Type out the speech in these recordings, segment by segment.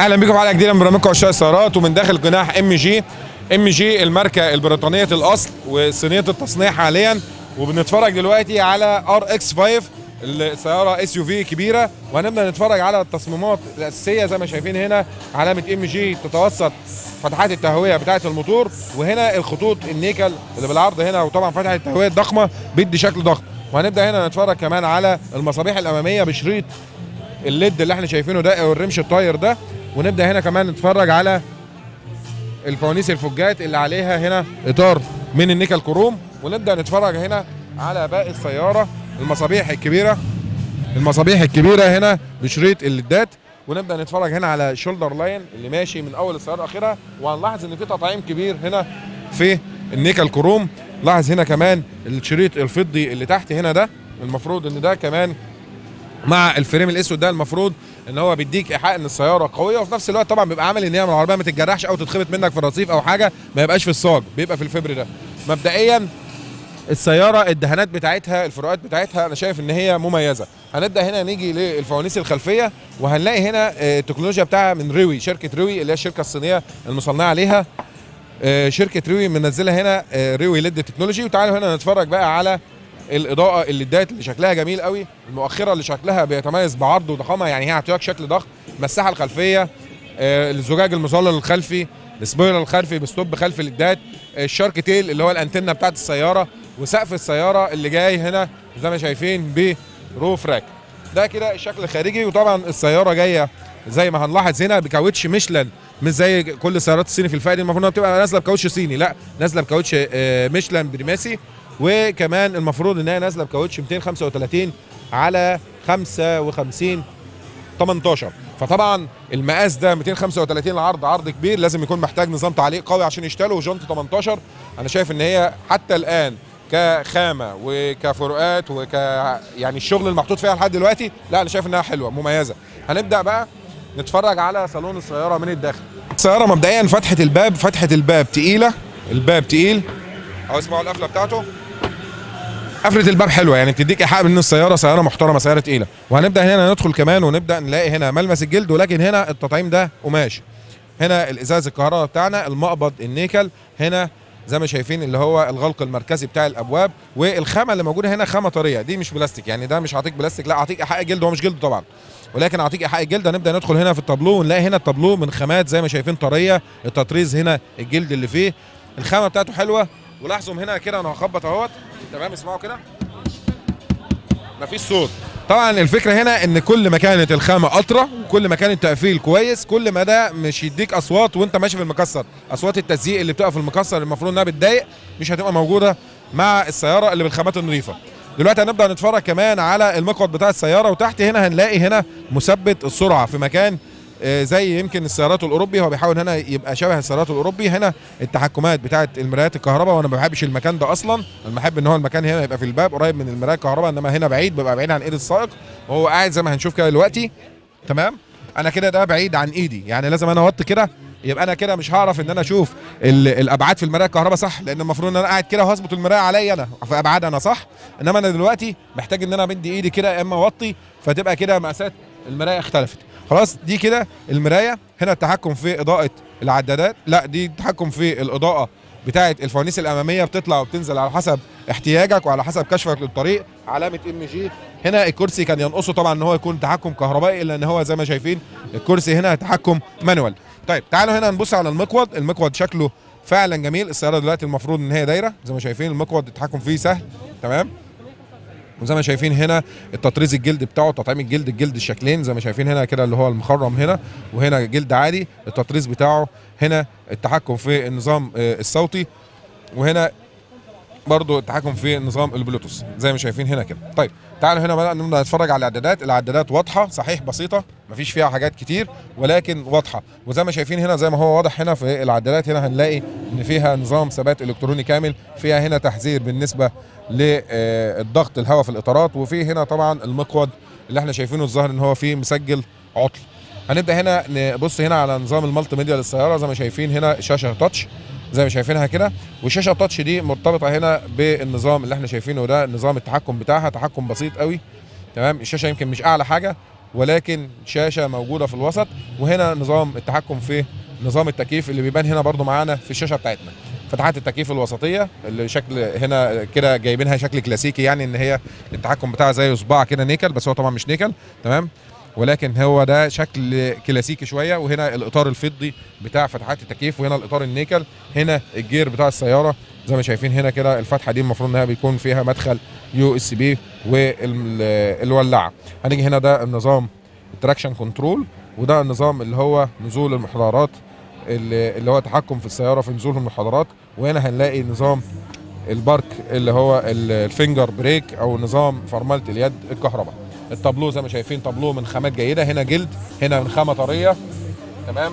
اهلا بكم في حلقه جديده من برنامجكم عشاق السيارات ومن داخل جناح ام جي ام جي الماركه البريطانيه الاصل وصينيه التصنيع حاليا وبنتفرج دلوقتي على ار اكس 5 السياره اس يو في كبيره وهنبدا نتفرج على التصميمات الاساسيه زي ما شايفين هنا علامه ام جي تتوسط فتحات التهويه بتاعه الموتور وهنا الخطوط النيكل اللي بالعرض هنا وطبعا فتحه التهويه الضخمه بيدي شكل ضخم وهنبدا هنا نتفرج كمان على المصابيح الاماميه بشريط الليد اللي احنا شايفينه ده او الرمش الطاير ده ونبدا هنا كمان نتفرج على الفوانيس الفجات اللي عليها هنا اطار من النيكل كروم ونبدا نتفرج هنا على باقي السياره المصابيح الكبيره المصابيح الكبيره هنا بشريط الليدات ونبدا نتفرج هنا على شولدر لاين اللي ماشي من اول السياره لاخرها وهنلاحظ ان في تطعيم كبير هنا في النيكل كروم لاحظ هنا كمان الشريط الفضي اللي تحت هنا ده المفروض ان ده كمان مع الفريم الاسود ده المفروض ان هو بيديك ايحاء ان السياره قويه وفي نفس الوقت طبعا بيبقى عامل ان هي من العربيه ما تتجرحش او تتخبط منك في الرصيف او حاجه ما يبقاش في الصاج بيبقى في الفبر ده مبدئيا السياره الدهانات بتاعتها الفروقات بتاعتها انا شايف ان هي مميزه هنبدا هنا نيجي للفوانيس الخلفيه وهنلاقي هنا آه، التكنولوجيا بتاعها من روي شركه روي اللي هي الشركه الصينيه المصنعه عليها آه، شركه روي منزله هنا آه، روي ليد تكنولوجي وتعالوا هنا نتفرج بقى على الاضاءه الليدات اللي شكلها جميل قوي المؤخره اللي شكلها بيتميز بعرض وضخامه يعني هي هتعطيك شكل ضخم المساحه الخلفيه آه، الزجاج المظلل الخلفي السبويلر الخلفي بستوب خلفي الليدات آه، الشارك تيل اللي هو الانتنه بتاعت السياره وسقف السياره اللي جاي هنا زي ما شايفين بروف راك ده كده الشكل الخارجي وطبعا السياره جايه زي ما هنلاحظ هنا بكاوتش ميشلان مش زي كل السيارات الصيني في الفئه دي المفروض انها بتبقى نازله بكاوتش صيني لا نازله بكاوتش آه، ميشلان بريماسي وكمان المفروض ان هي نازله بكاوتش 235 على 55 18 فطبعا المقاس ده 235 العرض عرض كبير لازم يكون محتاج نظام تعليق قوي عشان يشتغل وجنط 18 انا شايف ان هي حتى الان كخامه وكفروقات وك يعني الشغل المحطوط فيها لحد دلوقتي لا انا شايف انها حلوه مميزه هنبدا بقى نتفرج على صالون السياره من الداخل السياره مبدئيا فتحه الباب فتحه الباب تقيله الباب تقيل او اسمعوا القفله بتاعته قفله الباب حلوه يعني بتديك ايحاء ان السياره سياره محترمه سياره تقيله وهنبدا هنا ندخل كمان ونبدا نلاقي هنا ملمس الجلد ولكن هنا التطعيم ده قماش هنا الازاز الكهرباء بتاعنا المقبض النيكل هنا زي ما شايفين اللي هو الغلق المركزي بتاع الابواب والخامه اللي موجوده هنا خامه طريه دي مش بلاستيك يعني ده مش هعطيك بلاستيك لا هعطيك ايحاء جلد هو مش جلد طبعا ولكن اعطيك ايحاء الجلد هنبدا ندخل هنا في التابلو ونلاقي هنا التابلو من خامات زي ما شايفين طريه التطريز هنا الجلد اللي فيه الخامه بتاعته حلوه ولاحظوا هنا كده انا هخبط اهوت تمام اسمعوا كده مفيش صوت طبعا الفكره هنا ان كل ما كانت الخامه اطرى وكل ما كان التقفيل كويس كل ما ده مش يديك اصوات وانت ماشي في المكسر اصوات التزييق اللي بتبقى في المكسر المفروض انها بتضايق مش هتبقى موجوده مع السياره اللي بالخامات النظيفه دلوقتي هنبدا نتفرج كمان على المقعد بتاع السياره وتحت هنا هنلاقي هنا مثبت السرعه في مكان آه، زي يمكن السيارات الاوروبي هو بيحاول هنا يبقى شبه السيارات الاوروبي هنا التحكمات بتاعه المرايات الكهرباء وانا ما بحبش المكان ده اصلا انا بحب ان هو المكان هنا يبقى في الباب قريب من المرايه الكهرباء انما هنا بعيد بيبقى بعيد عن ايد السائق وهو قاعد زي ما هنشوف كده دلوقتي تمام انا كده ده بعيد عن ايدي يعني لازم انا اوطي كده يبقى انا كده مش هعرف ان انا اشوف ال- الابعاد في المرايه الكهرباء صح لان المفروض ان انا قاعد كده وهظبط المرايه عليا انا في ابعاد انا صح انما انا دلوقتي محتاج ان انا امد ايدي كده يا اما اوطي فتبقى كده مقاسات المرايه اختلفت خلاص دي كده المرايه هنا التحكم في اضاءه العدادات لا دي التحكم في الاضاءه بتاعه الفوانيس الاماميه بتطلع وبتنزل على حسب احتياجك وعلى حسب كشفك للطريق علامه ام جي هنا الكرسي كان ينقصه طبعا ان هو يكون تحكم كهربائي الا ان هو زي ما شايفين الكرسي هنا تحكم مانوال طيب تعالوا هنا نبص على المقود المقود شكله فعلا جميل السياره دلوقتي المفروض ان هي دايره زي ما شايفين المقود التحكم فيه سهل تمام وزي ما شايفين هنا التطريز الجلد بتاعه تطعيم الجلد الجلد الشكلين زي ما شايفين هنا كده اللي هو المخرم هنا وهنا جلد عادي التطريز بتاعه هنا التحكم في النظام آه، الصوتي وهنا برضو التحكم في نظام البلوتوث زي ما شايفين هنا كده طيب تعالوا هنا بقى نبدا نتفرج على الاعدادات الاعدادات واضحه صحيح بسيطه مفيش فيها حاجات كتير ولكن واضحه وزي ما شايفين هنا زي ما هو واضح هنا في العدادات هنا هنلاقي ان فيها نظام ثبات الكتروني كامل فيها هنا تحذير بالنسبه للضغط الهواء في الاطارات وفي هنا طبعا المقود اللي احنا شايفينه الظاهر ان هو فيه مسجل عطل هنبدا هنا نبص هنا على نظام المالتي ميديا للسياره زي ما شايفين هنا شاشه تاتش زي ما شايفينها كده والشاشه التاتش دي مرتبطه هنا بالنظام اللي احنا شايفينه ده نظام التحكم بتاعها تحكم بسيط قوي تمام الشاشه يمكن مش اعلى حاجه ولكن شاشه موجوده في الوسط وهنا نظام التحكم في نظام التكييف اللي بيبان هنا برضو معانا في الشاشه بتاعتنا فتحات التكييف الوسطيه اللي شكل هنا كده جايبينها شكل كلاسيكي يعني ان هي التحكم بتاعها زي صباع كده نيكل بس هو طبعا مش نيكل تمام ولكن هو ده شكل كلاسيكي شويه وهنا الاطار الفضي بتاع فتحات التكييف وهنا الاطار النيكل هنا الجير بتاع السياره زي ما شايفين هنا كده الفتحه دي المفروض انها بيكون فيها مدخل يو اس بي والولاعه هنيجي هنا ده النظام التراكشن كنترول وده النظام اللي هو نزول المحرارات اللي اللي هو تحكم في السياره في نزول المحرارات وهنا هنلاقي نظام البارك اللي هو ال- الفينجر بريك او نظام فرمله اليد الكهرباء التابلو زي ما شايفين تابلو من خامات جيده هنا جلد هنا من خامه طريه تمام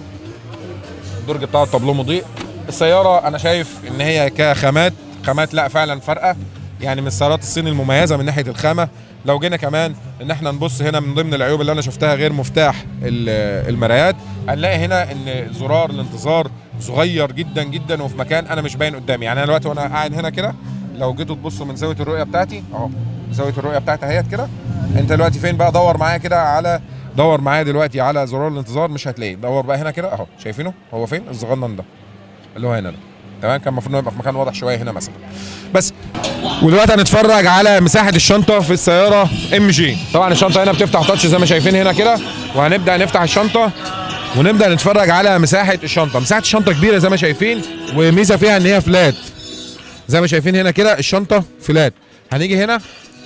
الدرج بتاع التابلو مضيء السياره انا شايف ان هي كخامات خامات لا فعلا فارقه يعني من السيارات الصين المميزه من ناحيه الخامه لو جينا كمان ان احنا نبص هنا من ضمن العيوب اللي انا شفتها غير مفتاح ال- المرايات هنلاقي هنا ان زرار الانتظار صغير جدا جدا وفي مكان انا مش باين قدامي يعني انا دلوقتي وانا قاعد هنا كده لو جيتوا تبصوا من زاويه الرؤيه بتاعتي اهو زاويه الرؤيه بتاعتي اهيت كده انت دلوقتي فين بقى دور معايا كده على دور معايا دلوقتي على زرار الانتظار مش هتلاقيه دور بقى هنا كده اهو شايفينه هو فين الصغنن ده اللي هو هنا ده تمام كان المفروض انه يبقى في مكان واضح شويه هنا مثلا بس ودلوقتي هنتفرج على مساحه الشنطه في السياره ام جي طبعا الشنطه هنا بتفتح تاتش زي ما شايفين هنا كده وهنبدا نفتح الشنطه ونبدا نتفرج على مساحه الشنطه مساحه الشنطه كبيره زي ما شايفين وميزه فيها ان هي فلات زي ما شايفين هنا كده الشنطه فلات هنيجي هنا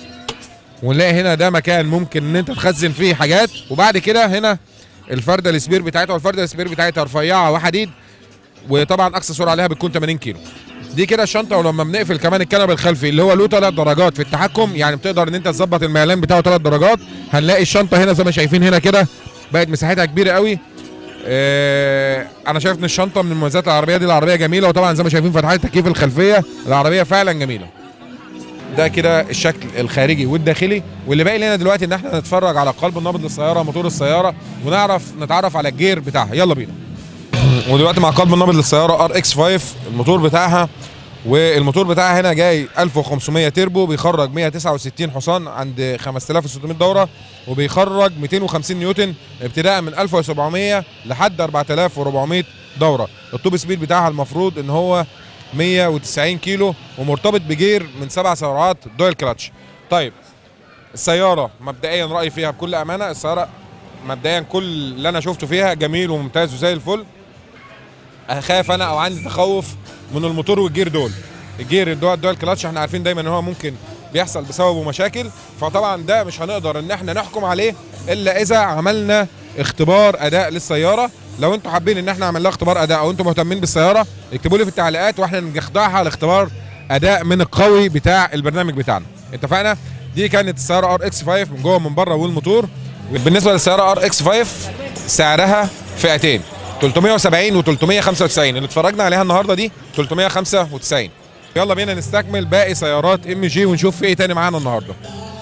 ونلاقي هنا ده مكان ممكن ان انت تخزن فيه حاجات وبعد كده هنا الفرده السبير بتاعتها والفرده السبير بتاعتها رفيعه وحديد وطبعا اقصى سرعه عليها بتكون 80 كيلو دي كده الشنطه ولما بنقفل كمان الكنب الخلفي اللي هو له ثلاث درجات في التحكم يعني بتقدر ان انت تظبط الميلان بتاعه ثلاث درجات هنلاقي الشنطه هنا زي ما شايفين هنا كده بقت مساحتها كبيره قوي آه انا شايف ان الشنطه من مميزات العربيه دي العربيه جميله وطبعا زي ما شايفين فتحات التكييف الخلفيه العربيه فعلا جميله ده كده الشكل الخارجي والداخلي واللي باقي لنا دلوقتي ان احنا نتفرج على قلب النابض للسياره موتور السياره ونعرف نتعرف على الجير بتاعها يلا بينا ودلوقتي مع قلب النابض للسياره ار اكس 5 الموتور بتاعها والموتور بتاعها هنا جاي 1500 تيربو بيخرج 169 حصان عند 5600 دوره وبيخرج 250 نيوتن ابتداء من 1700 لحد 4400 دوره التوب سبيد بتاعها المفروض ان هو 190 كيلو ومرتبط بجير من سبع سرعات دويل كلاتش طيب السياره مبدئيا رايي فيها بكل امانه السياره مبدئيا كل اللي انا شفته فيها جميل وممتاز وزي الفل اخاف انا او عندي تخوف من الموتور والجير دول الجير الدول الدول كلاتش احنا عارفين دايما ان هو ممكن بيحصل بسببه مشاكل فطبعا ده مش هنقدر ان احنا نحكم عليه الا اذا عملنا اختبار اداء للسياره لو انتوا حابين ان احنا نعمل لها اختبار اداء او انتوا مهتمين بالسياره اكتبوا لي في التعليقات واحنا نخضعها لاختبار اداء من القوي بتاع البرنامج بتاعنا اتفقنا دي كانت السياره ار اكس 5 من جوه من بره والموتور بالنسبه للسياره ار اكس 5 سعرها فئتين 370 و 395 اللي اتفرجنا عليها النهارده دي 395 يلا بينا نستكمل باقي سيارات ام جي ونشوف في ايه تاني معانا النهارده